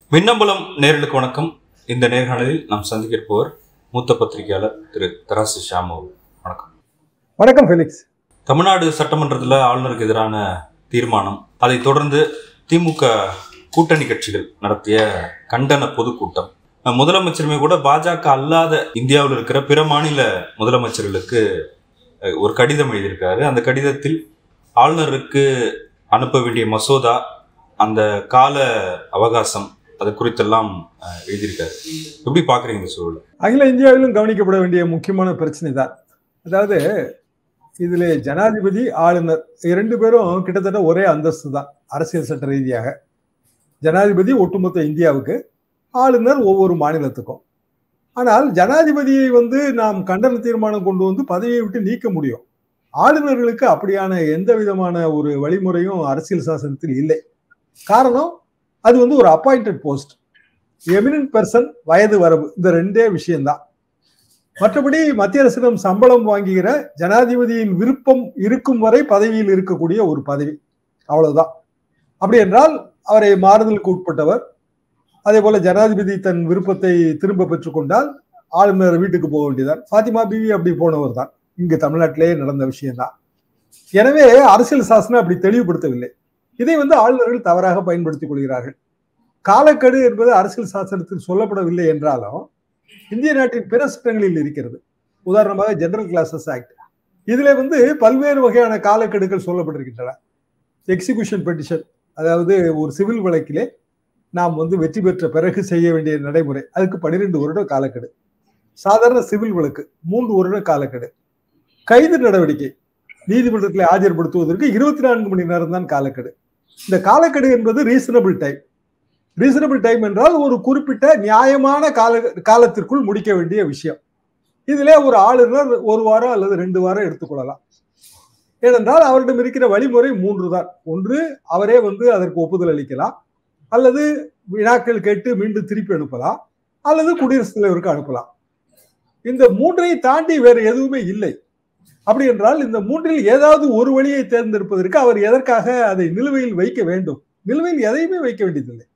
மின்னம்பலம் நேர்களுக்கு வணக்கம் இந்த நேர்காணலில் நாம் சந்திக்க இருப்பவர் மூத்த பத்திரிகையாளர் திரு தராசு ஷாம் அவர்கள் வணக்கம் வணக்கம் ஃபெலிக்ஸ் தமிழ்நாடு சட்டமன்றத்தில் ஆளுநருக்கு எதிரான தீர்மானம் அதைத் தொடர்ந்து திமுக கூட்டணி கட்சிகள் நடத்திய கண்டன பொதுக்கூட்டம் முதலமைச்சருமே கூட பாஜக அல்லாத இந்தியாவில் இருக்கிற பிற மாநில முதலமைச்சர்களுக்கு அஹ், ஒரு கடிதம் எழுதியிருக்காரு அந்த கடிதத்தில் ஆளுநருக்கு அனுப்ப வேண்டிய மசோதா அந்த கால அவகாசம் அது குறித்தெல்லாம் அஹ், எழுதியிருக்காரு எப்படி பாக்குறீங்க இந்த சூழல் அகில இந்தியாவிலும் கவனிக்கப்பட வேண்டிய முக்கியமான பிரச்சனை தான் அதாவது இதில் ஜனாதிபதி ஆளுநர் இரண்டு பேரும் கிட்டத்தட்ட ஒரே அந்தஸ்து தான் அரசியல் சட்ட ரீதியாக ஜனாதிபதி ஒட்டுமொத்த இந்தியாவுக்கு ஆளுநர் ஒவ்வொரு மாநிலத்துக்கும் ஆனால் ஜனாதிபதியை வந்து நாம் கண்டன தீர்மானம் கொண்டு வந்து பதவியை விட்டு நீக்க முடியும் ஆளுநர்களுக்கு அப்படியான எந்த விதமான ஒரு வழிமுறையும் அரசியல் சாசனத்தில் இல்லை காரணம் அது வந்து ஒரு அப்பாயிண்டட் போஸ்ட் எமினன்ட் பர்சன் வயது வரம்பு இந்த ரெண்டே விஷயம்தான் மற்றபடி மத்திய அரசிடம் சம்பளம் வாங்குகிற ஜனாதிபதியின் விருப்பம் இருக்கும் வரை பதவியில் இருக்கக்கூடிய ஒரு பதவி அவ்வளவுதான் அப்படி என்றால் அவரை மாறுதலுக்கு உட்பட்டவர் அதே போல ஜனாதிபதி தன் விருப்பத்தை திரும்ப பெற்றுக்கொண்டால் ஆளுநர் வீட்டுக்கு போக வேண்டியதான் ஃபாத்திமா பிவி அப்படி போனவர் தான் இங்கு தமிழ்நாட்டிலேயே நடந்த விஷயம்தான் எனவே அரசியல் சாசனம் அப்படி தெளிவுபடுத்தவில்லை இதை வந்து ஆளுநர்கள் தவறாக பயன்படுத்திக் கொள்கிறார்கள் காலக்கெடு என்பது அரசியல் சாசனத்தில் சொல்லப்படவில்லை என்றாலும் இந்திய நாட்டின் பிற சட்டங்களில் இருக்கிறது உதாரணமாக ஜெனரல் கிளாஸஸ் ஆக்ட் இதுல வந்து பல்வேறு வகையான காலக்கெடுகள் சொல்லப்பட்டிருக்கின்றன எக்ஸிகியூஷன் பெட்டிஷன் அதாவது ஒரு சிவில் வழக்கிலே நாம் வந்து வெற்றி பெற்ற பிறகு செய்ய வேண்டிய நடைமுறை அதுக்கு பன்னிரெண்டு வருட காலக்கெடு சாதாரண சிவில் வழக்கு மூன்று வருட காலக்கெடு கைது நடவடிக்கை நீதிமன்றத்தில் ஆஜர்படுத்துவதற்கு இருபத்தி நான்கு மணி நேரம் தான் காலக்கெடு இந்த காலக்கெடு என்பது ரீசனபிள் டைம் ரீசனபிள் டைம் என்றால் ஒரு குறிப்பிட்ட நியாயமான கால காலத்திற்குள் முடிக்க வேண்டிய விஷயம் இதிலே ஒரு ஆளுநர் ஒரு வாரம் அல்லது ரெண்டு வாரம் எடுத்துக்கொள்ளலாம் ஏனென்றால் அவரிடம் இருக்கிற வழிமுறை மூன்று தான் ஒன்று அவரே வந்து அதற்கு ஒப்புதல் அளிக்கலாம் அல்லது வினாக்கள் கேட்டு மீண்டும் திருப்பி அனுப்பலாம் அல்லது குடியரசுத் தலைவருக்கு அனுப்பலாம் இந்த மூன்றை தாண்டி வேறு எதுவுமே இல்லை அப்படி என்றால் இந்த மூன்றில் ஏதாவது ஒரு வழியை தேர்ந்தெடுப்பதற்கு அவர் எதற்காக அதை நிலுவையில் வைக்க வேண்டும் நிலுவையில் எதையுமே வைக்க வேண்டியதில்லை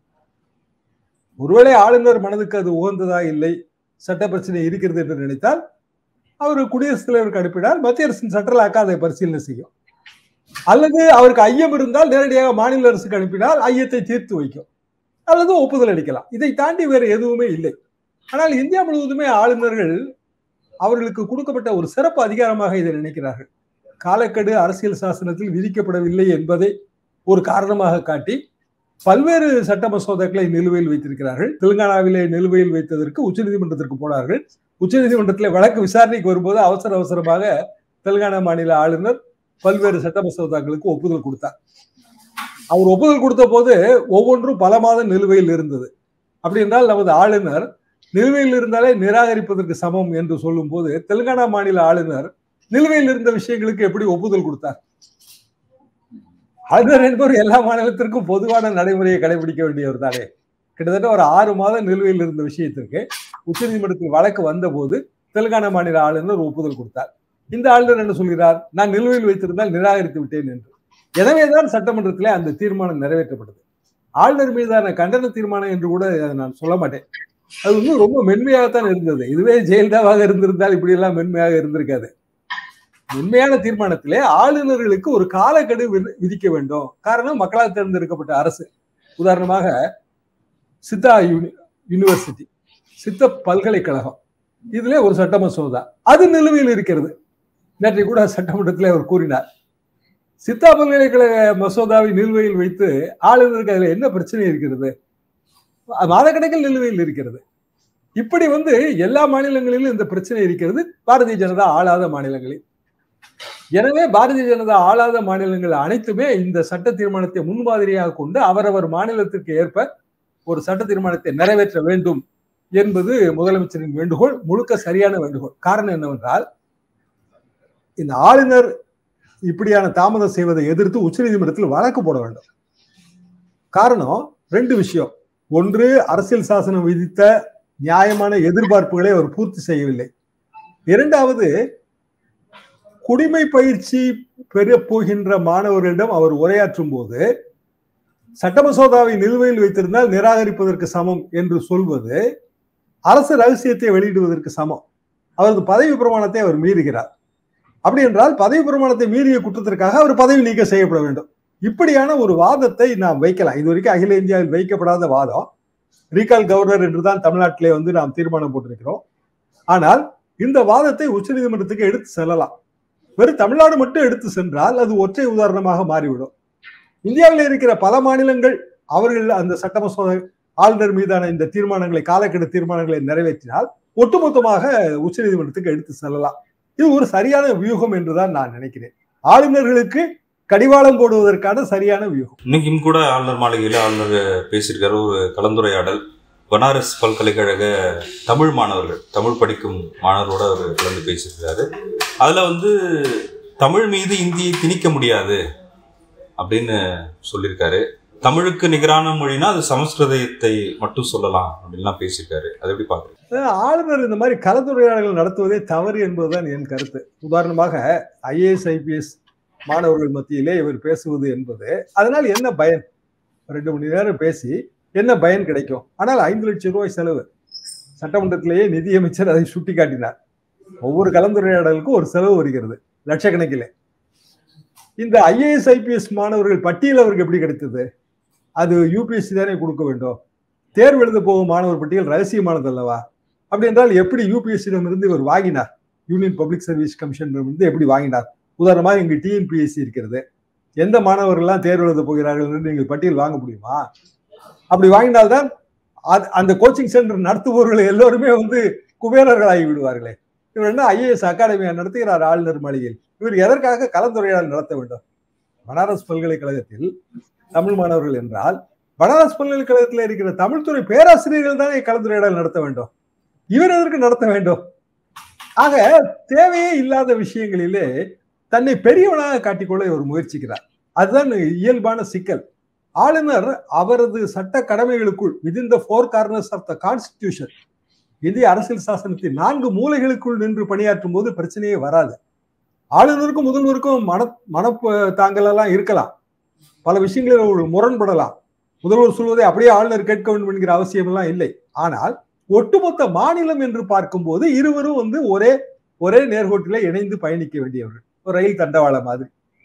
ஒருவேளை ஆளுநர் மனதுக்கு அது உகந்ததா இல்லை சட்ட பிரச்சனை இருக்கிறது என்று நினைத்தால் அவர் குடியரசுத் தலைவருக்கு அனுப்பினால் மத்திய அரசின் சட்டலாக்க அதை பரிசீலனை செய்யும் அல்லது அவருக்கு ஐயம் இருந்தால் நேரடியாக மாநில அரசுக்கு அனுப்பினால் ஐயத்தை தீர்த்து வைக்கும் அல்லது ஒப்புதல் அளிக்கலாம் இதை தாண்டி வேறு எதுவுமே இல்லை ஆனால் இந்தியா முழுவதுமே ஆளுநர்கள் அவர்களுக்கு கொடுக்கப்பட்ட ஒரு சிறப்பு அதிகாரமாக இதை நினைக்கிறார்கள் காலக்கெடு அரசியல் சாசனத்தில் விதிக்கப்படவில்லை என்பதை ஒரு காரணமாக காட்டி பல்வேறு சட்ட மசோதாக்களை நிலுவையில் வைத்திருக்கிறார்கள் தெலுங்கானாவிலே நிலுவையில் வைத்ததற்கு உச்சநீதிமன்றத்திற்கு போனார்கள் உச்சநீதிமன்றத்தில் வழக்கு விசாரணைக்கு வரும்போது அவசர அவசரமாக தெலுங்கானா மாநில ஆளுநர் பல்வேறு சட்ட மசோதாக்களுக்கு ஒப்புதல் கொடுத்தார் அவர் ஒப்புதல் கொடுத்த போது ஒவ்வொன்றும் பல மாதம் நிலுவையில் இருந்தது அப்படி என்றால் நமது ஆளுநர் நிலுவையில் இருந்தாலே நிராகரிப்பதற்கு சமம் என்று சொல்லும் போது தெலுங்கானா மாநில ஆளுநர் நிலுவையில் இருந்த விஷயங்களுக்கு எப்படி ஒப்புதல் கொடுத்தார் ஆளுநர் என்பவர் எல்லா மாநிலத்திற்கும் பொதுவான நடைமுறையை கடைபிடிக்க வேண்டியவர் தானே கிட்டத்தட்ட ஒரு ஆறு மாதம் நிலுவையில் இருந்த விஷயத்திற்கு உச்சநீதிமன்றத்தில் வழக்கு வந்த போது தெலுங்கானா மாநில ஆளுநர் ஒப்புதல் கொடுத்தார் இந்த ஆளுநர் என்ன சொல்கிறார் நான் நிலுவையில் வைத்திருந்தால் நிராகரித்து விட்டேன் என்று எனவேதான் சட்டமன்றத்திலே அந்த தீர்மானம் நிறைவேற்றப்பட்டது ஆளுநர் மீதான கண்டன தீர்மானம் என்று கூட அதை நான் சொல்ல மாட்டேன் அது வந்து ரொம்ப மென்மையாகத்தான் இருந்தது இதுவே ஜெயலலிதாவாக இருந்திருந்தால் இப்படி எல்லாம் மென்மையாக இருந்திருக்காது மென்மையான தீர்மானத்திலே ஆளுநர்களுக்கு ஒரு காலக்கெடு வி- விதிக்க வேண்டும் காரணம் மக்களால் தேர்ந்தெடுக்கப்பட்ட அரசு உதாரணமாக சித்தா யூனி யூனிவர்சிட்டி சித்த பல்கலைக்கழகம் இதுல ஒரு சட்ட மசோதா அது நிலுவையில் இருக்கிறது நேற்றை கூட சட்டமன்றத்தில் அவர் கூறினார் சித்தா பல்கலைக்கழக மசோதாவை நிலுவையில் வைத்து ஆளுநருக்கு அதுல என்ன பிரச்சனை இருக்கிறது மாதக்கணக்கில் நிலுவையில் இருக்கிறது இப்படி வந்து எல்லா மாநிலங்களிலும் இந்த பிரச்சனை இருக்கிறது பாரதிய ஜனதா ஆளாத மாநிலங்களில் எனவே பாரதிய ஜனதா ஆளாத மாநிலங்கள் அனைத்துமே இந்த சட்ட தீர்மானத்தை முன்மாதிரியாக கொண்டு அவரவர் மாநிலத்திற்கு ஏற்ப ஒரு சட்ட தீர்மானத்தை நிறைவேற்ற வேண்டும் என்பது முதலமைச்சரின் வேண்டுகோள் முழுக்க சரியான வேண்டுகோள் காரணம் என்னவென்றால் இந்த ஆளுநர் இப்படியான தாமதம் செய்வதை எதிர்த்து உச்சநீதிமன்றத்தில் வழக்கு போட வேண்டும் காரணம் ரெண்டு விஷயம் ஒன்று அரசியல் சாசனம் விதித்த நியாயமான எதிர்பார்ப்புகளை அவர் பூர்த்தி செய்யவில்லை இரண்டாவது குடிமை பயிற்சி பெற போகின்ற மாணவர்களிடம் அவர் உரையாற்றும் போது சட்ட மசோதாவை நிலுவையில் வைத்திருந்தால் நிராகரிப்பதற்கு சமம் என்று சொல்வது அரசு ரகசியத்தை வெளியிடுவதற்கு சமம் அவரது பதவி பிரமாணத்தை அவர் மீறுகிறார் அப்படி என்றால் பதவி பிரமாணத்தை மீறிய குற்றத்திற்காக அவர் பதவி நீக்கம் செய்யப்பட வேண்டும் இப்படியான ஒரு வாதத்தை நாம் வைக்கலாம் இது வரைக்கும் அகில இந்தியாவில் வைக்கப்படாத வாதம் ரீகால் கவர்னர் என்றுதான் தமிழ்நாட்டிலே வந்து நாம் தீர்மானம் போட்டிருக்கிறோம் ஆனால் இந்த வாதத்தை உச்சநீதிமன்றத்துக்கு எடுத்து செல்லலாம் வெறும் தமிழ்நாடு மட்டும் எடுத்து சென்றால் அது ஒற்றை உதாரணமாக மாறிவிடும் இந்தியாவில் இருக்கிற பல மாநிலங்கள் அவர்கள் அந்த சட்ட மசோதா ஆளுநர் மீதான இந்த தீர்மானங்களை காலக்கெடு தீர்மானங்களை நிறைவேற்றினால் ஒட்டுமொத்தமாக உச்சநீதிமன்றத்துக்கு எடுத்து செல்லலாம் இது ஒரு சரியான வியூகம் என்றுதான் நான் நினைக்கிறேன் ஆளுநர்களுக்கு கடிவாளம் போடுவதற்கான சரியான வியூகம் இன்னைக்கும் கூட ஆளுநர் மாளிகையில் ஆளுநர் பேசியிருக்காரு ஒரு கலந்துரையாடல் பனாரஸ் பல்கலைக்கழக தமிழ் மாணவர்கள் தமிழ் படிக்கும் மாணவரோட அவர் கலந்து பேசியிருக்காரு அதில் வந்து தமிழ் மீது இந்தியை திணிக்க முடியாது அப்படின்னு சொல்லியிருக்காரு தமிழுக்கு நிகரான மொழினா அது சமஸ்கிருதத்தை மட்டும் சொல்லலாம் அப்படின்லாம் பேசியிருக்காரு அதை எப்படி பார்க்குறீங்க அதாவது ஆளுநர் இந்த மாதிரி கலந்துரையாடல்கள் நடத்துவதே தவறு என்பதுதான் என் கருத்து உதாரணமாக ஐஏஎஸ் ஐபிஎஸ் மாணவர்கள் மத்தியிலே இவர் பேசுவது என்பது அதனால் என்ன பயன் ரெண்டு மணி நேரம் பேசி என்ன பயன் கிடைக்கும் ஆனால் ஐந்து லட்சம் ரூபாய் செலவு சட்டமன்றத்திலேயே நிதியமைச்சர் அதை சுட்டி காட்டினார் ஒவ்வொரு கலந்துரையாடலுக்கும் ஒரு செலவு வருகிறது லட்சக்கணக்கில் இந்த ஐஏஎஸ் ஐபிஎஸ் மாணவர்கள் பட்டியல் அவருக்கு எப்படி கிடைத்தது அது யூபிஎஸ்சி தானே கொடுக்க வேண்டும் தேர்வு எழுத போகும் மாணவர் பட்டியல் ரகசியமானது அல்லவா அப்படி என்றால் எப்படி யூபிஎஸ்சியிடம் இருந்து இவர் வாங்கினார் யூனியன் பப்ளிக் சர்வீஸ் கமிஷன் இருந்து எப்படி வாங்கினார் உதாரணமாக இங்கு டிஎன்பிஎஸ்சி இருக்கிறது எந்த மாணவர்கள்லாம் தேர்வு எழுத போகிறார்கள் என்று நீங்கள் பட்டியல் வாங்க முடியுமா அப்படி வாங்கினால்தான் அந்த கோச்சிங் சென்டர் நடத்துபவர்கள் எல்லோருமே வந்து குபேரர்களாகி விடுவார்களே இவர் என்ன ஐஏஎஸ் அகாடமியா நடத்துகிறார் ஆளுநர் மாளிகையில் இவர் எதற்காக கலந்துரையாடல் நடத்த வேண்டும் பனாரஸ் பல்கலைக்கழகத்தில் தமிழ் மாணவர்கள் என்றால் பனாரஸ் பல்கலைக்கழகத்தில் இருக்கிற தமிழ்துறை பேராசிரியர்கள் தானே கலந்துரையாடல் நடத்த வேண்டும் இவர் எதற்கு நடத்த வேண்டும் ஆக தேவையே இல்லாத விஷயங்களிலே தன்னை பெரியவனாக காட்டிக்கொள்ள இவர் முயற்சிக்கிறார் அதுதான் இயல்பான சிக்கல் ஆளுநர் அவரது சட்ட கடமைகளுக்குள் within the four corners of the constitution இந்திய அரசியல் சாசனத்தின் நான்கு மூலைகளுக்குள் நின்று பணியாற்றும் போது பிரச்சனையே வராது ஆளுநருக்கும் முதல்வருக்கும் மன மன தாங்கல் எல்லாம் இருக்கலாம் பல விஷயங்களில் ஒரு முரண்படலாம் முதல்வர் சொல்வதை அப்படியே ஆளுநர் கேட்க வேண்டும் என்கிற அவசியம் எல்லாம் இல்லை ஆனால் ஒட்டுமொத்த மாநிலம் என்று பார்க்கும்போது இருவரும் வந்து ஒரே ஒரே நேர்கோட்டில இணைந்து பயணிக்க வேண்டியவர்கள் ஒரு ரயில் தண்டவாளம் மாதிரி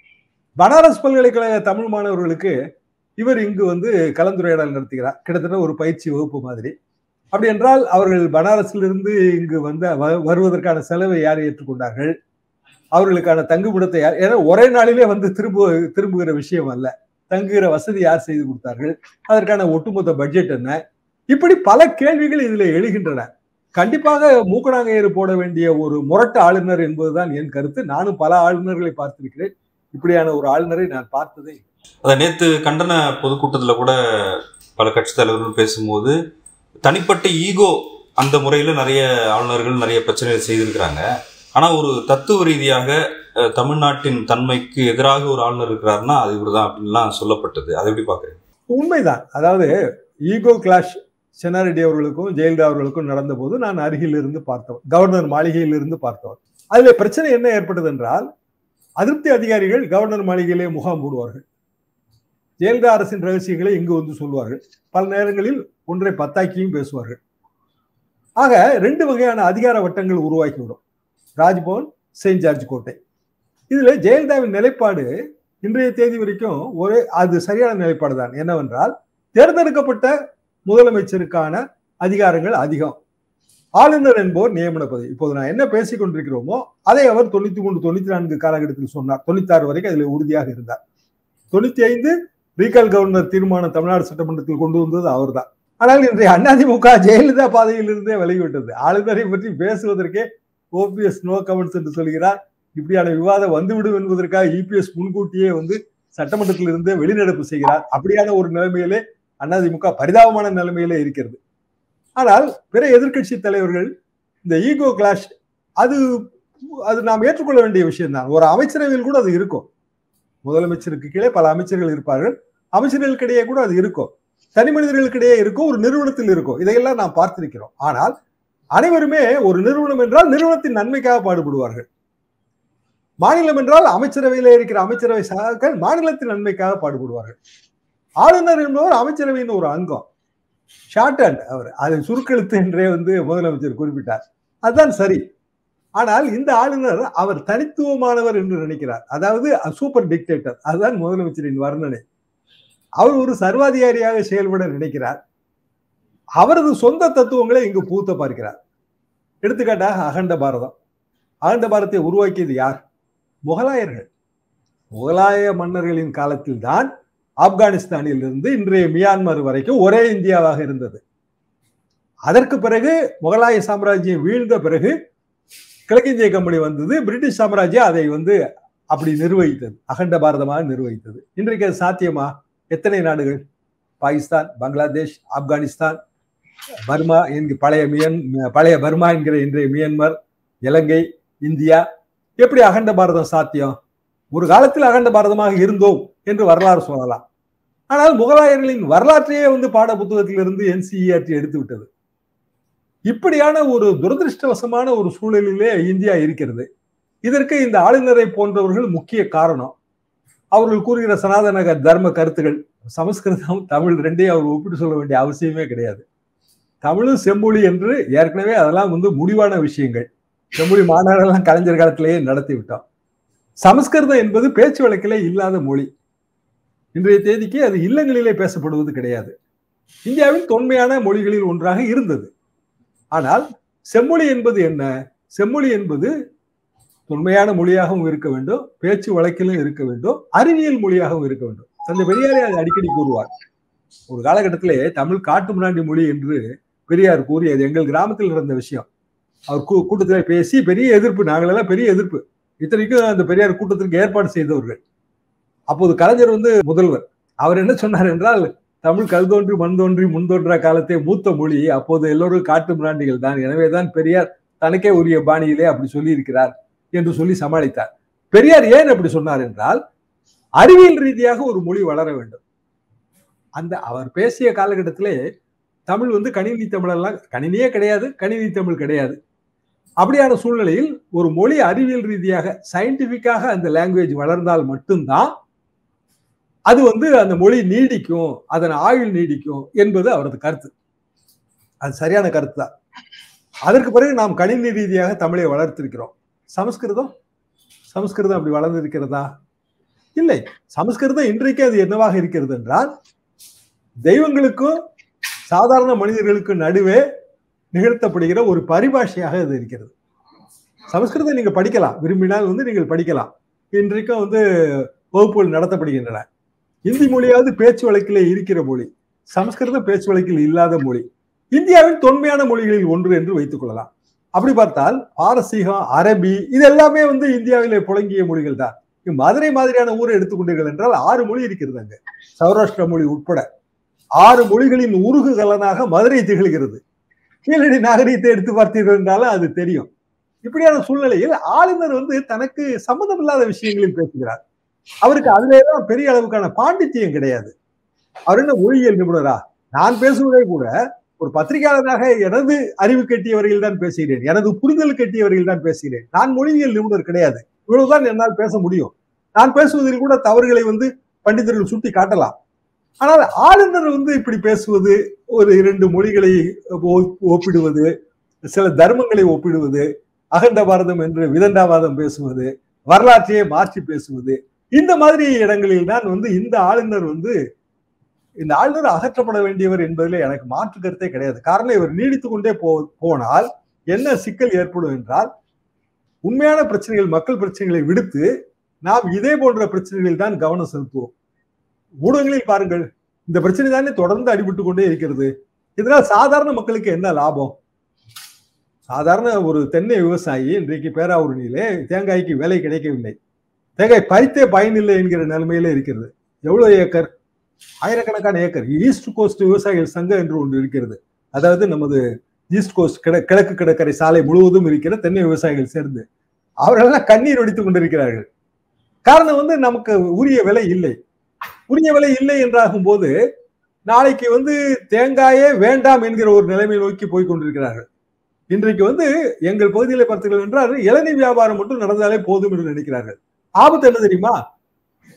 பனாரஸ் பல்கலைக்கழக தமிழ் மாணவர்களுக்கு இவர் இங்கு வந்து கலந்துரையாடல் நடத்துகிறார் கிட்டத்தட்ட ஒரு பயிற்சி வகுப்பு மாதிரி அப்படி என்றால் அவர்கள் பனாரஸிலிருந்து இங்கு வந்த வருவதற்கான செலவை யார் ஏற்றுக்கொண்டார்கள் அவர்களுக்கான தங்குமிடத்தை யார் ஏன்னா ஒரே நாளிலே வந்து திரும்ப திரும்புகிற விஷயம் அல்ல தங்குகிற வசதி யார் செய்து கொடுத்தார்கள் அதற்கான ஒட்டுமொத்த பட்ஜெட் என்ன இப்படி பல கேள்விகள் இதுல எழுகின்றன கண்டிப்பாக மூக்கணாங்கயிறு போட வேண்டிய ஒரு முரட்டு ஆளுநர் என்பதுதான் என் கருத்து நானும் பல ஆளுநர்களை பார்த்திருக்கிறேன் இப்படியான ஒரு ஆளுநரை நான் பார்த்ததே அதை நேற்று கண்டன பொதுக்கூட்டத்தில் கூட பல கட்சித் தலைவர்கள் பேசும்போது தனிப்பட்ட ஈகோ அந்த முறையில் நிறைய ஆளுநர்கள் நிறைய பிரச்சனைகள் செய்திருக்கிறாங்க ஆனால் ஒரு தத்துவ ரீதியாக தமிழ்நாட்டின் தன்மைக்கு எதிராக ஒரு ஆளுநர் இருக்கிறாருன்னா அது இவர் தான் அப்படின்லாம் சொல்லப்பட்டது அதை எப்படி பார்க்குறீங்க உண்மைதான் அதாவது ஈகோ கிளாஷ் சென்னாரெட்டி அவர்களுக்கும் ஜெயலலிதா அவர்களுக்கும் நடந்த போது நான் அருகில் இருந்து பார்த்தவன் கவர்னர் மாளிகையில் இருந்து பார்த்தவன் அதுல பிரச்சனை என்ன ஏற்பட்டது என்றால் அதிருப்தி அதிகாரிகள் கவர்னர் மாளிகையிலே முகாம் போடுவார்கள் ஜெயலலிதா அரசின் ரகசியங்களை இங்கு வந்து சொல்வார்கள் பல நேரங்களில் ஒன்றை பத்தாக்கியும் பேசுவார்கள் ஆக ரெண்டு வகையான அதிகார வட்டங்கள் உருவாக்கிவிடும் ராஜ்பவன் செயின்ட் ஜார்ஜ் கோட்டை இதுல ஜெயலலிதாவின் நிலைப்பாடு இன்றைய தேதி வரைக்கும் ஒரே அது சரியான நிலைப்பாடு தான் என்னவென்றால் தேர்ந்தெடுக்கப்பட்ட முதலமைச்சருக்கான அதிகாரங்கள் அதிகம் ஆளுநர் என்பவர் நியமன பதவி இப்போது நான் என்ன பேசிக் கொண்டிருக்கிறோமோ அதை அவர் தொண்ணூத்தி மூணு தொண்ணூத்தி நான்கு காலகட்டத்தில் சொன்னார் தொண்ணூத்தி ஆறு வரைக்கும் அதில் உறுதியாக இருந்தார் தொண்ணூத்தி ஐந்து ரீகால் கவர்னர் தீர்மானம் தமிழ்நாடு சட்டமன்றத்தில் கொண்டு வந்தது அவர்தான் ஆனால் இன்றைய அதிமுக ஜெயலலிதா பாதையில் இருந்தே விலகிவிட்டது ஆளுநரை பற்றி பேசுவதற்கே ஓபிஎஸ் நோ கமெண்ட்ஸ் என்று சொல்கிறார் இப்படியான விவாதம் வந்துவிடும் என்பதற்காக இபிஎஸ் முன்கூட்டியே வந்து சட்டமன்றத்தில் இருந்து வெளிநடப்பு செய்கிறார் அப்படியான ஒரு நிலைமையிலே அதிமுக பரிதாபமான நிலைமையிலே இருக்கிறது ஆனால் பிற எதிர்கட்சி தலைவர்கள் இந்த ஈகோ கிளாஷ் அது அது நாம் ஏற்றுக்கொள்ள வேண்டிய விஷயம் தான் ஒரு அமைச்சரவையில் கூட அது இருக்கும் முதலமைச்சருக்கு கீழே பல அமைச்சர்கள் இருப்பார்கள் அமைச்சர்களுக்கிடையே கூட அது இருக்கும் தனி மனிதர்களுக்கிடையே இருக்கும் ஒரு நிறுவனத்தில் இருக்கும் இதையெல்லாம் நாம் பார்த்திருக்கிறோம் ஆனால் அனைவருமே ஒரு நிறுவனம் என்றால் நிறுவனத்தின் நன்மைக்காக பாடுபடுவார்கள் மாநிலம் என்றால் அமைச்சரவையில இருக்கிற அமைச்சரவை சகாக்கள் மாநிலத்தின் நன்மைக்காக பாடுபடுவார்கள் ஆளுநர் என்பவர் அமைச்சரவையின் ஒரு அங்கம் ஷார்ட் ஹேண்ட் அவர் அதை சுருக்கெழுத்து என்றே வந்து முதலமைச்சர் குறிப்பிட்டார் அதுதான் சரி ஆனால் இந்த ஆளுநர் அவர் தனித்துவமானவர் என்று நினைக்கிறார் அதாவது சூப்பர் டிக்டேட்டர் அதுதான் முதலமைச்சரின் வர்ணனை அவர் ஒரு சர்வாதிகாரியாக செயல்பட நினைக்கிறார் அவரது சொந்த தத்துவங்களை இங்கு பூத்த பார்க்கிறார் எடுத்துக்காட்டாக அகண்ட பாரதம் அகண்ட பாரதத்தை உருவாக்கியது யார் முகலாயர்கள் முகலாய மன்னர்களின் காலத்தில் தான் ஆப்கானிஸ்தானில் இருந்து இன்றைய மியான்மர் வரைக்கும் ஒரே இந்தியாவாக இருந்தது அதற்கு பிறகு முகலாய சாம்ராஜ்யம் வீழ்ந்த பிறகு கிழக்கிந்திய கம்பெனி வந்தது பிரிட்டிஷ் சாம்ராஜ்யம் அதை வந்து அப்படி நிர்வகித்தது அகண்ட பாரதமாக நிர்வகித்தது இன்றைக்கு அது சாத்தியமா எத்தனை நாடுகள் பாகிஸ்தான் பங்களாதேஷ் ஆப்கானிஸ்தான் பர்மா என்கிற பழைய மியன் பழைய பர்மா என்கிற இன்றைய மியன்மர் இலங்கை இந்தியா எப்படி அகண்ட பாரதம் சாத்தியம் ஒரு காலத்தில் அகண்ட பாரதமாக இருந்தோம் என்று வரலாறு சொல்லலாம் ஆனால் முகலாயர்களின் வரலாற்றையே வந்து பாட புத்தகத்திலிருந்து என்சிஇஆர்டி எடுத்து விட்டது இப்படியான ஒரு துரதிருஷ்டவசமான ஒரு சூழலிலே இந்தியா இருக்கிறது இதற்கு இந்த ஆளுநரை போன்றவர்கள் முக்கிய காரணம் அவர்கள் கூறுகிற சனாதன தர்ம கருத்துகள் சமஸ்கிருதம் தமிழ் ரெண்டையும் அவர் ஒப்பிட்டு சொல்ல வேண்டிய அவசியமே கிடையாது தமிழும் செம்மொழி என்று ஏற்கனவே அதெல்லாம் வந்து முடிவான விஷயங்கள் செம்மொழி மாநாடெல்லாம் கலைஞர் காலத்திலேயே நடத்தி விட்டோம் சமஸ்கிருதம் என்பது பேச்சு வழக்கிலே இல்லாத மொழி இன்றைய தேதிக்கு அது இல்லங்களிலே பேசப்படுவது கிடையாது இந்தியாவின் தொன்மையான மொழிகளில் ஒன்றாக இருந்தது ஆனால் செம்மொழி என்பது என்ன செம்மொழி என்பது தொன்மையான மொழியாகவும் இருக்க வேண்டும் பேச்சு வழக்கிலும் இருக்க வேண்டும் அறிவியல் மொழியாகவும் இருக்க வேண்டும் தந்தை பெரியாரை அதை அடிக்கடி கூறுவார் ஒரு காலகட்டத்திலே தமிழ் காட்டு முன்னாடி மொழி என்று பெரியார் கூறியது எங்கள் கிராமத்தில் நடந்த விஷயம் அவர் கூட்டத்தில் பேசி பெரிய எதிர்ப்பு நாங்களெல்லாம் பெரிய எதிர்ப்பு இத்தனைக்கும் அந்த பெரியார் கூட்டத்திற்கு ஏற்பாடு செய்தவர்கள் அப்போது கலைஞர் வந்து முதல்வர் அவர் என்ன சொன்னார் என்றால் தமிழ் கல் தோன்றி மண் தோன்றி முன் தோன்றா காலத்தை மூத்த மொழி அப்போது எல்லோரும் காட்டு மிராண்டிகள் தான் எனவேதான் பெரியார் தனக்கே உரிய பாணியிலே அப்படி சொல்லி இருக்கிறார் என்று சொல்லி சமாளித்தார் பெரியார் ஏன் அப்படி சொன்னார் என்றால் அறிவியல் ரீதியாக ஒரு மொழி வளர வேண்டும் அந்த அவர் பேசிய காலகட்டத்திலே தமிழ் வந்து கணினி தமிழெல்லாம் கணினியே கிடையாது கணினி தமிழ் கிடையாது அப்படியான சூழ்நிலையில் ஒரு மொழி அறிவியல் ரீதியாக சயின்டிபிக்காக அந்த லாங்குவேஜ் வளர்ந்தால் மட்டும்தான் அது வந்து அந்த மொழி நீடிக்கும் அதன் ஆயுள் நீடிக்கும் என்பது அவரது கருத்து அது சரியான கருத்து தான் அதற்கு பிறகு நாம் கணினி ரீதியாக தமிழை வளர்த்திருக்கிறோம் சமஸ்கிருதம் சமஸ்கிருதம் அப்படி வளர்ந்திருக்கிறதா இல்லை சமஸ்கிருதம் இன்றைக்கு அது என்னவாக இருக்கிறது என்றால் தெய்வங்களுக்கும் சாதாரண மனிதர்களுக்கும் நடுவே நிகழ்த்தப்படுகிற ஒரு பரிபாஷையாக இது இருக்கிறது சமஸ்கிருதம் நீங்க படிக்கலாம் விரும்பினால் வந்து நீங்கள் படிக்கலாம் இன்றைக்கும் வந்து வகுப்புகள் நடத்தப்படுகின்றன இந்தி மொழியாவது பேச்சு வழக்கில் இருக்கிற மொழி சமஸ்கிருதம் பேச்சு வழக்கில் இல்லாத மொழி இந்தியாவின் தொன்மையான மொழிகளில் ஒன்று என்று வைத்துக் கொள்ளலாம் அப்படி பார்த்தால் பாரசீகம் அரபி இது எல்லாமே வந்து இந்தியாவிலே புழங்கிய மொழிகள் தான் மதுரை மாதிரியான ஊரை எடுத்துக்கொண்டீர்கள் என்றால் ஆறு மொழி இருக்கிறது அங்க சௌராஷ்டிர மொழி உட்பட ஆறு மொழிகளின் உருகு கலனாக மதுரை திகழ்கிறது கீழடி நாகரீகத்தை எடுத்து பார்த்தீர்கள் என்றாலும் அது தெரியும் இப்படியான சூழ்நிலையில் ஆளுநர் வந்து தனக்கு சம்மந்தம் இல்லாத விஷயங்களில் பேசுகிறார் அவருக்கு அதுல எல்லாம் பெரிய அளவுக்கான பாண்டித்தியம் கிடையாது அவர் என்ன மொழியியல் நிபுணரா நான் பேசுவதை கூட ஒரு பத்திரிகையாளராக எனது அறிவு கட்டியவர்கள் தான் பேசுகிறேன் எனது புரிதல் கட்டியவர்கள் தான் பேசுகிறேன் நான் மொழியியல் நிபுணர் கிடையாது இவ்வளவுதான் என்னால் பேச முடியும் நான் பேசுவதில் கூட தவறுகளை வந்து பண்டிதர்கள் சுட்டி காட்டலாம் ஆனால் ஆளுநர் வந்து இப்படி பேசுவது ஒரு இரண்டு மொழிகளை ஒப்பிடுவது சில தர்மங்களை ஒப்பிடுவது அகண்ட பாரதம் என்று விதண்டாவாதம் பேசுவது வரலாற்றையே மாற்றி பேசுவது இந்த மாதிரி இடங்களில் தான் வந்து இந்த ஆளுநர் வந்து இந்த ஆளுநர் அகற்றப்பட வேண்டியவர் என்பதில் எனக்கு மாற்று கருத்தே கிடையாது காரணம் இவர் நீடித்து கொண்டே போ போனால் என்ன சிக்கல் ஏற்படும் என்றால் உண்மையான பிரச்சனைகள் மக்கள் பிரச்சனைகளை விடுத்து நாம் இதே போன்ற பிரச்சனைகளில் தான் கவனம் செலுத்துவோம் ஊடகங்களில் பாருங்கள் இந்த பிரச்சனை தானே தொடர்ந்து அடிபட்டு கொண்டே இருக்கிறது இதனால் சாதாரண மக்களுக்கு என்ன லாபம் சாதாரண ஒரு தென்னை விவசாயி இன்றைக்கு பேராவூரணியிலே தேங்காய்க்கு விலை கிடைக்கவில்லை தேங்காய் பறித்தே பயனில்லை என்கிற நிலைமையில இருக்கிறது எவ்வளவு ஏக்கர் ஆயிரக்கணக்கான ஏக்கர் ஈஸ்ட் கோஸ்ட் விவசாயிகள் சங்கம் என்று ஒன்று இருக்கிறது அதாவது நமது ஈஸ்ட் கோஸ்ட் கிட கிழக்கு கடற்கரை சாலை முழுவதும் இருக்கிற தென்னை விவசாயிகள் சேர்ந்து அவர்களெல்லாம் கண்ணீர் வடித்துக் கொண்டிருக்கிறார்கள் காரணம் வந்து நமக்கு உரிய விலை இல்லை உரிய விலை இல்லை என்றாகும் போது நாளைக்கு வந்து தேங்காயே வேண்டாம் என்கிற ஒரு நிலைமை நோக்கி போய் கொண்டிருக்கிறார்கள் இன்றைக்கு வந்து எங்கள் பகுதியில் பார்த்தீர்கள் என்றால் இளநீ வியாபாரம் மட்டும் நடந்தாலே போதும் என்று நினைக்கிறார்கள் ஆபத்து என்ன தெரியுமா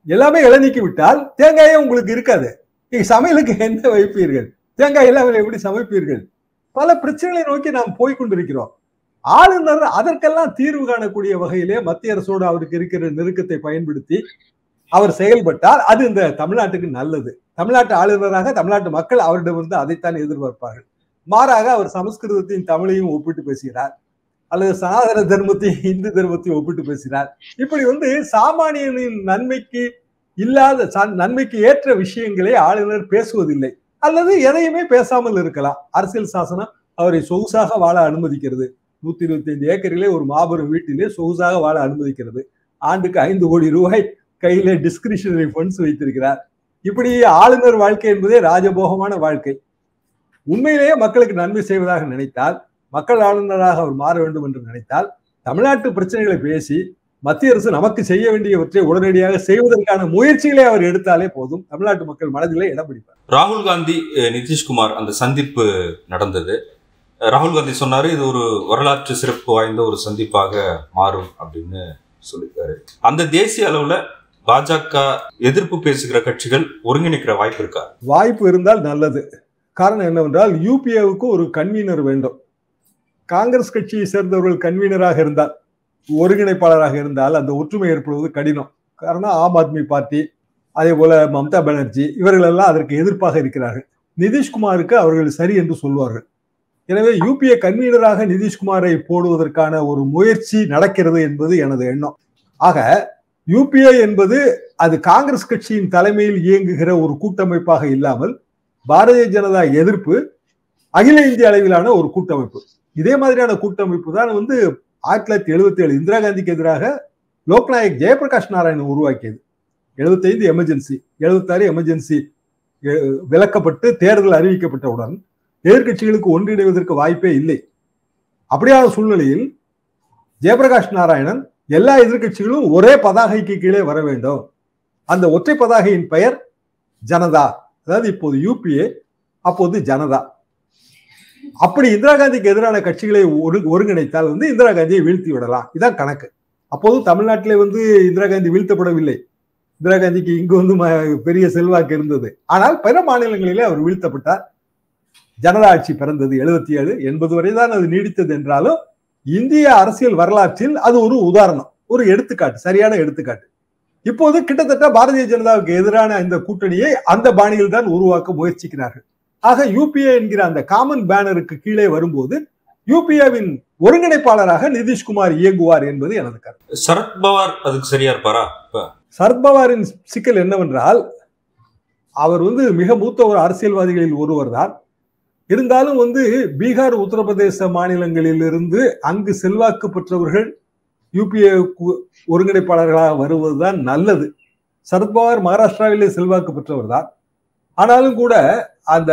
எல்லாமே இளநீக்கி விட்டால் தேங்காயே உங்களுக்கு இருக்காது நீங்க சமையலுக்கு என்ன வைப்பீர்கள் தேங்காய் இல்லாமல் எப்படி சமைப்பீர்கள் பல பிரச்சனைகளை நோக்கி நாம் போய் கொண்டிருக்கிறோம் ஆளுநர் அதற்கெல்லாம் தீர்வு காணக்கூடிய வகையிலே மத்திய அரசோடு அவருக்கு இருக்கிற நெருக்கத்தை பயன்படுத்தி அவர் செயல்பட்டால் அது இந்த தமிழ்நாட்டுக்கு நல்லது தமிழ்நாட்டு ஆளுநராக தமிழ்நாட்டு மக்கள் அவரிடமிருந்து அதைத்தான் எதிர்பார்ப்பார்கள் மாறாக அவர் சமஸ்கிருதத்தையும் தமிழையும் ஒப்பிட்டு பேசுகிறார் அல்லது சனாதன தர்மத்தையும் இந்து தர்மத்தையும் ஒப்பிட்டு பேசுகிறார் இப்படி வந்து சாமானியனின் நன்மைக்கு இல்லாத ச- நன்மைக்கு ஏற்ற விஷயங்களை ஆளுநர் பேசுவதில்லை அல்லது எதையுமே பேசாமல் இருக்கலாம் அரசியல் சாசனம் அவரை சொகுசாக வாழ அனுமதிக்கிறது நூத்தி இருபத்தி ஐந்து ஏக்கரிலே ஒரு மாபெரும் வீட்டிலே சொகுசாக வாழ அனுமதிக்கிறது ஆண்டுக்கு ஐந்து கோடி ரூபாய் கையில டிஸ்கிரிஷனரி ஃபண்ட்ஸ் வைத்திருக்கிறார் இப்படி ஆளுநர் வாழ்க்கை என்பதே ராஜபோகமான வாழ்க்கை உண்மையிலேயே மக்களுக்கு நன்மை செய்வதாக நினைத்தால் மக்கள் ஆளுநராக அவர் மாற வேண்டும் என்று நினைத்தால் தமிழ்நாட்டு பிரச்சனைகளை பேசி மத்திய அரசு நமக்கு செய்ய வேண்டியவற்றை உடனடியாக செய்வதற்கான முயற்சிகளை அவர் எடுத்தாலே போதும் தமிழ்நாட்டு மக்கள் மனதிலே இடம் பிடிப்பார் ராகுல் காந்தி அஹ், நிதிஷ்குமார் அந்த சந்திப்பு நடந்தது அஹ், ராகுல் காந்தி சொன்னாரு இது ஒரு வரலாற்று சிறப்பு வாய்ந்த ஒரு சந்திப்பாக மாறும் அப்படின்னு சொல்லியிருக்காரு அந்த தேசிய அளவுல பாஜக எதிர்ப்பு பேசுகிற கட்சிகள் ஒருங்கிணைக்கிற வாய்ப்பு இருக்கா வாய்ப்பு இருந்தால் நல்லது காரணம் என்னவென்றால் யூபிஏவுக்கு ஒரு கன்வீனர் வேண்டும் காங்கிரஸ் கட்சியை சேர்ந்தவர்கள் கன்வீனராக இருந்தால் ஒருங்கிணைப்பாளராக இருந்தால் அந்த ஒற்றுமை ஏற்படுவது கடினம் காரணம் ஆம் ஆத்மி பார்ட்டி அதே போல மம்தா பானர்ஜி இவர்கள் எல்லாம் அதற்கு எதிர்ப்பாக இருக்கிறார்கள் நிதிஷ்குமாருக்கு அவர்கள் சரி என்று சொல்வார்கள் எனவே யூபிஏ கன்வீனராக நிதிஷ்குமாரை போடுவதற்கான ஒரு முயற்சி நடக்கிறது என்பது எனது எண்ணம் ஆக யூபிஏ என்பது அது காங்கிரஸ் கட்சியின் தலைமையில் இயங்குகிற ஒரு கூட்டமைப்பாக இல்லாமல் பாரதிய ஜனதா எதிர்ப்பு அகில இந்திய அளவிலான ஒரு கூட்டமைப்பு இதே மாதிரியான கூட்டமைப்பு தான் வந்து ஆயிரத்தி தொள்ளாயிரத்தி எழுபத்தி ஏழு இந்திரா காந்திக்கு எதிராக லோக்நாயக் ஜெயபிரகாஷ் நாராயணன் உருவாக்கியது எழுபத்தைந்து எமர்ஜென்சி எழுபத்தாறு எமர்ஜென்சி விலக்கப்பட்டு தேர்தல் அறிவிக்கப்பட்டவுடன் எதிர்க்கட்சிகளுக்கு ஒன்றிணைவதற்கு வாய்ப்பே இல்லை அப்படியான சூழ்நிலையில் ஜெயபிரகாஷ் நாராயணன் எல்லா எதிர்க்கட்சிகளும் ஒரே பதாகைக்கு கீழே வர வேண்டும் அந்த ஒற்றை பதாகையின் பெயர் ஜனதா அதாவது இப்போது யூபிஏ அப்போது ஜனதா அப்படி இந்திரா காந்திக்கு எதிரான கட்சிகளை ஒரு ஒருங்கிணைத்தால் வந்து இந்திரா காந்தியை வீழ்த்தி விடலாம் இதான் கணக்கு அப்போது தமிழ்நாட்டிலே வந்து இந்திரா காந்தி வீழ்த்தப்படவில்லை இந்திரா காந்திக்கு இங்கு வந்து ம- பெரிய செல்வாக்கு இருந்தது ஆனால் பிற மாநிலங்களிலே அவர் வீழ்த்தப்பட்டார் ஜனதா ஆட்சி பிறந்தது எழுபத்தி ஏழு எண்பது வரை தான் அது நீடித்தது என்றாலும் இந்திய அரசியல் வரலாற்றில் அது ஒரு உதாரணம் ஒரு எடுத்துக்காட்டு சரியான எடுத்துக்காட்டு இப்போது கிட்டத்தட்ட பாரதிய ஜனதாவுக்கு எதிரான இந்த கூட்டணியை அந்த பாணியில் தான் உருவாக்க முயற்சிக்கிறார்கள் ஆக யூபிஏ என்கிற அந்த காமன் பேனருக்கு கீழே வரும்போது யூபிஏவின் ஒருங்கிணைப்பாளராக நிதிஷ்குமார் இயங்குவார் என்பது எனது கருத்து சரத்பவார் அதுக்கு சரியா இருப்பாரா இப்ப சரத்பவாரின் சிக்கல் என்னவென்றால் அவர் வந்து மிக மூத்த ஒரு அரசியல்வாதிகளில் ஒருவர் தான் இருந்தாலும் வந்து பீகார் உத்தரப்பிரதேச மாநிலங்களில் இருந்து அங்கு செல்வாக்கு பெற்றவர்கள் யூபிஏ ஒருங்கிணைப்பாளர்களாக வருவதுதான் நல்லது சரத்பவார் மகாராஷ்டிராவிலே செல்வாக்கு பெற்றவர் தான் ஆனாலும் கூட அந்த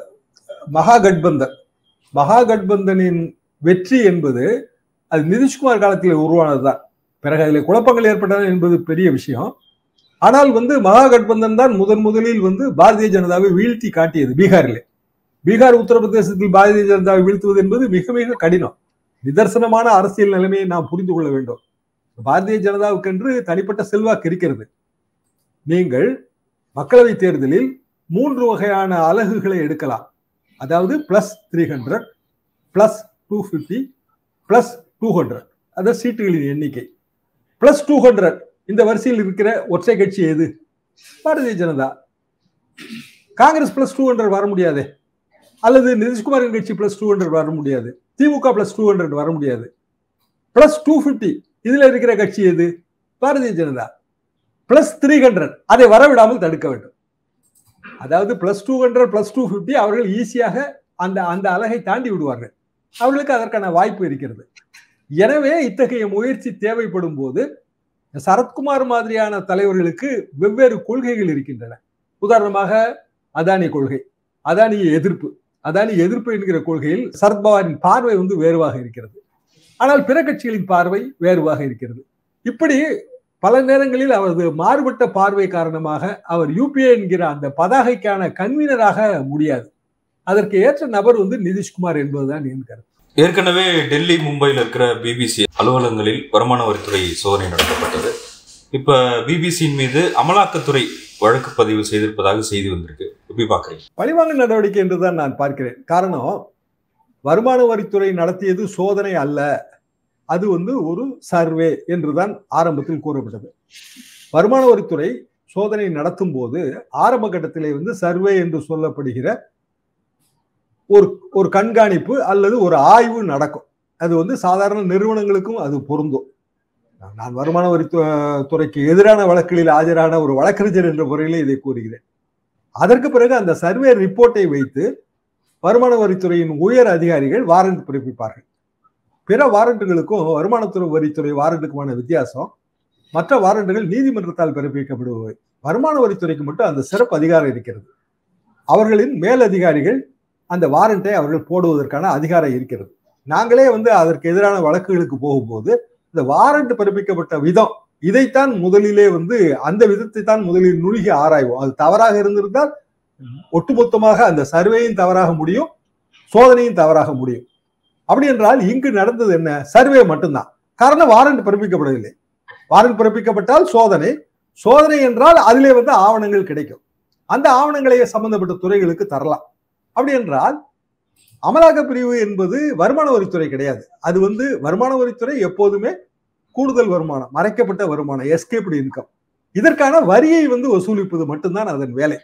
மகா கட்பந்தன் மகா கட்பந்தனின் வெற்றி என்பது அது நிதிஷ்குமார் காலத்தில் உருவானதுதான் பிறகு அதில் குழப்பங்கள் ஏற்பட்டன என்பது பெரிய விஷயம் ஆனால் வந்து மகா கட்பந்தன் தான் முதன் முதலில் வந்து பாரதிய ஜனதாவை வீழ்த்தி காட்டியது பீகாரிலே பீகார் உத்தரப்பிரதேசத்தில் பாரதிய ஜனதாவை வீழ்த்துவது என்பது மிக மிக கடினம் நிதர்சனமான அரசியல் நிலைமையை நாம் புரிந்து கொள்ள வேண்டும் பாரதிய ஜனதாவுக்கென்று தனிப்பட்ட செல்வாக்கு இருக்கிறது நீங்கள் மக்களவை தேர்தலில் மூன்று வகையான அலகுகளை எடுக்கலாம் அதாவது plus three hundred plus two fifty plus two hundred அதாவது சீட்டுகளின் எண்ணிக்கை பிளஸ் டூ ஹண்ட்ரட் இந்த வரிசையில் இருக்கிற ஒற்றை கட்சி எது Bharatiya Janata Congress plus two hundred வர முடியாதே அல்லது நிதிஷ்குமாரின் கட்சி பிளஸ் டூ ஹண்ட்ரட் வர முடியாது திமுக பிளஸ் டூ ஹண்ட்ரட் வர முடியாது பிளஸ் டூ ஃபிஃப்டி இதுல இருக்கிற கட்சி எது Bharatiya Janata plus three hundred அதை வரவிடாமல் தடுக்க வேண்டும் அதாவது plus two hundred plus two fifty அவர்கள் ஈஸியாக அந்த அந்த அலகை தாண்டி விடுவார்கள் அவர்களுக்கு அதற்கான வாய்ப்பு இருக்கிறது எனவே இத்தகைய முயற்சி தேவைப்படும் போது சரத்குமார் மாதிரியான தலைவர்களுக்கு வெவ்வேறு கொள்கைகள் இருக்கின்றன உதாரணமாக அதானி கொள்கை அதானி எதிர்ப்பு அதானி எதிர்ப்பு என்கிற கொள்கையில் சரத்பவாரின் பார்வை வந்து வேறுவாக இருக்கிறது ஆனால் பிற கட்சிகளின் பார்வை வேறுவாக இருக்கிறது இப்படி பல நேரங்களில் அவரது மாறுபட்ட பார்வை காரணமாக அவர் யூபிஏ என்கிற அந்த பதாகைக்கான கன்வீனராக முடியாது அதற்கு ஏற்ற நபர் வந்து நிதிஷ்குமார் என்பதுதான் என் கருத்து ஏற்கனவே டெல்லி மும்பையில் இருக்கிற பிபிசி அலுவலகங்களில் வருமான வரித்துறை சோதனை நடத்தப்பட்டது இப்ப பிபிசியின் மீது அமலாக்கத்துறை வழக்கு பதிவு செய்திருப்பதாக செய்தி வந்திருக்கு எப்படி பாக்குறீங்க பழிவாங்க நடவடிக்கை என்றுதான் நான் பார்க்கிறேன் காரணம் வருமான வரித்துறை நடத்தியது சோதனை அல்ல அது வந்து ஒரு சர்வே என்றுதான் ஆரம்பத்தில் கூறப்பட்டது வருமான வரித்துறை சோதனை நடத்தும் போது ஆரம்ப கட்டத்திலே வந்து சர்வே என்று சொல்லப்படுகிற ஒரு ஒரு கண்காணிப்பு அல்லது ஒரு ஆய்வு நடக்கும் அது வந்து சாதாரண நிறுவனங்களுக்கும் அது பொருந்தும் நான் வருமான வரித்துறைக்கு எதிரான வழக்குகளில் ஆஜரான ஒரு வழக்கறிஞர் என்ற முறையிலே இதை கூறுகிறேன் அதற்கு பிறகு அந்த சர்வே ரிப்போர்ட்டை வைத்து வருமான வரித்துறையின் உயர் அதிகாரிகள் வாரண்ட் பிறப்பிப்பார்கள் பிற வாரண்டுகளுக்கும் வருமானத்துறை வரித்துறை வாரண்டுக்குமான வித்தியாசம் மற்ற வாரண்டுகள் நீதிமன்றத்தால் பிறப்பிக்கப்படுபவை வருமான வரித்துறைக்கு மட்டும் அந்த சிறப்பு அதிகாரம் இருக்கிறது அவர்களின் மேல் அதிகாரிகள் அந்த வாரண்டை அவர்கள் போடுவதற்கான அதிகாரம் இருக்கிறது நாங்களே வந்து அதற்கு எதிரான வழக்குகளுக்கு போகும்போது இந்த வாரண்ட் பிறப்பிக்கப்பட்ட விதம் இதைத்தான் முதலிலே வந்து அந்த விதத்தை தான் முதலில் நுணுகி ஆராய்வோம் அது தவறாக இருந்திருந்தால் ஒட்டுமொத்தமாக அந்த சர்வேயும் தவறாக முடியும் சோதனையும் தவறாக முடியும் அப்படி என்றால் இங்கு நடந்தது என்ன சர்வே மட்டும்தான் காரணம் வாரண்ட் பிறப்பிக்கப்படவில்லை வாரண்ட் பிறப்பிக்கப்பட்டால் சோதனை சோதனை என்றால் அதிலே வந்து ஆவணங்கள் கிடைக்கும் அந்த ஆவணங்களை சம்பந்தப்பட்ட துறைகளுக்கு தரலாம் அப்படி என்றால் அமலாக்க பிரிவு என்பது வருமான வரித்துறை கிடையாது அது வந்து வருமான வரித்துறை எப்போதுமே கூடுதல் வருமானம் மறைக்கப்பட்ட வருமானம் எஸ்கேப்டு இன்கம் இதற்கான வரியை வந்து வசூலிப்பது மட்டும்தான் அதன் வேலை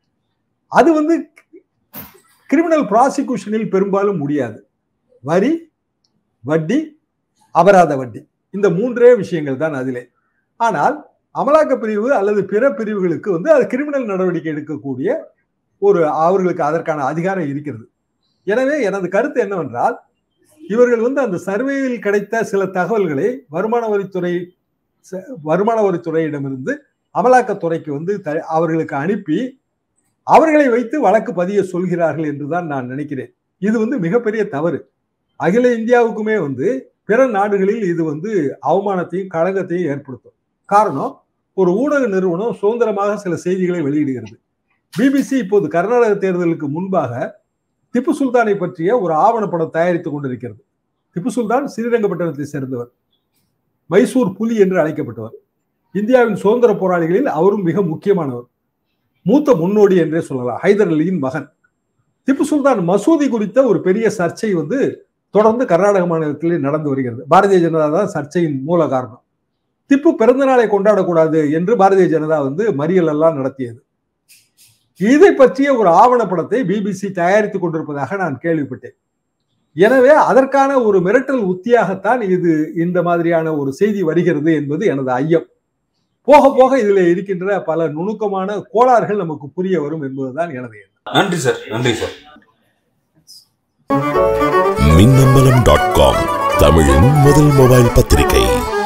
அது வந்து கிரிமினல் ப்ராசிக்யூஷனில் பெரும்பாலும் முடியாது வரி வட்டி அபராத வட்டி இந்த மூன்றே விஷயங்கள் தான் அதிலே ஆனால் அமலாக்க பிரிவு அல்லது பிற பிரிவுகளுக்கு வந்து அது கிரிமினல் நடவடிக்கை எடுக்கக்கூடிய ஒரு அவர்களுக்கு அதற்கான அதிகாரம் இருக்கிறது எனவே எனது கருத்து என்னவென்றால் இவர்கள் வந்து அந்த சர்வேயில் கிடைத்த சில தகவல்களை வருமான வரித்துறை வருமான வரித்துறையிடமிருந்து அமலாக்கத்துறைக்கு வந்து அவர்களுக்கு அனுப்பி அவர்களை வைத்து வழக்கு பதிய சொல்கிறார்கள் என்றுதான் நான் நினைக்கிறேன் இது வந்து மிகப்பெரிய தவறு அகில இந்தியாவுக்குமே வந்து பிற நாடுகளில் இது வந்து அவமானத்தையும் களங்கத்தையும் ஏற்படுத்தும் காரணம் ஒரு ஊடக நிறுவனம் சுதந்திரமாக சில செய்திகளை வெளியிடுகிறது பிபிசி இப்போது கர்நாடக தேர்தலுக்கு முன்பாக திப்பு சுல்தானை பற்றிய ஒரு ஆவணப்படம் தயாரித்துக் கொண்டிருக்கிறது திப்பு சுல்தான் ஸ்ரீரங்கப்பட்டணத்தை சேர்ந்தவர் மைசூர் புலி என்று அழைக்கப்பட்டவர் இந்தியாவின் சுதந்திர போராளிகளில் அவரும் மிக முக்கியமானவர் மூத்த முன்னோடி என்றே சொல்லலாம் ஹைதர் அலியின் மகன் திப்பு சுல்தான் மசூதி குறித்த ஒரு பெரிய சர்ச்சை வந்து தொடர்ந்து கர்நாடக மாநிலத்திலே நடந்து வருகிறது பாரதிய ஜனதா தான் சர்ச்சையின் மூல காரணம் திப்பு பிறந்த நாளை கொண்டாடக்கூடாது என்று பாரதிய ஜனதா வந்து மறியல் எல்லாம் நடத்தியது இதை பற்றிய ஒரு ஆவணப்படத்தை பிபிசி தயாரித்துக் கொண்டிருப்பதாக நான் கேள்விப்பட்டேன் எனவே அதற்கான ஒரு மிரட்டல் உத்தியாகத்தான் இது இந்த மாதிரியான ஒரு செய்தி வருகிறது என்பது எனது ஐயம் போக போக இதுல இருக்கின்ற பல நுணுக்கமான கோளாறுகள் நமக்கு புரிய வரும் என்பதுதான் எனது எண்ணம் நன்றி சார் நன்றி சார் மின்னம்பலம் டாட் காம் தமிழின் முதல் மொபைல் பத்திரிகை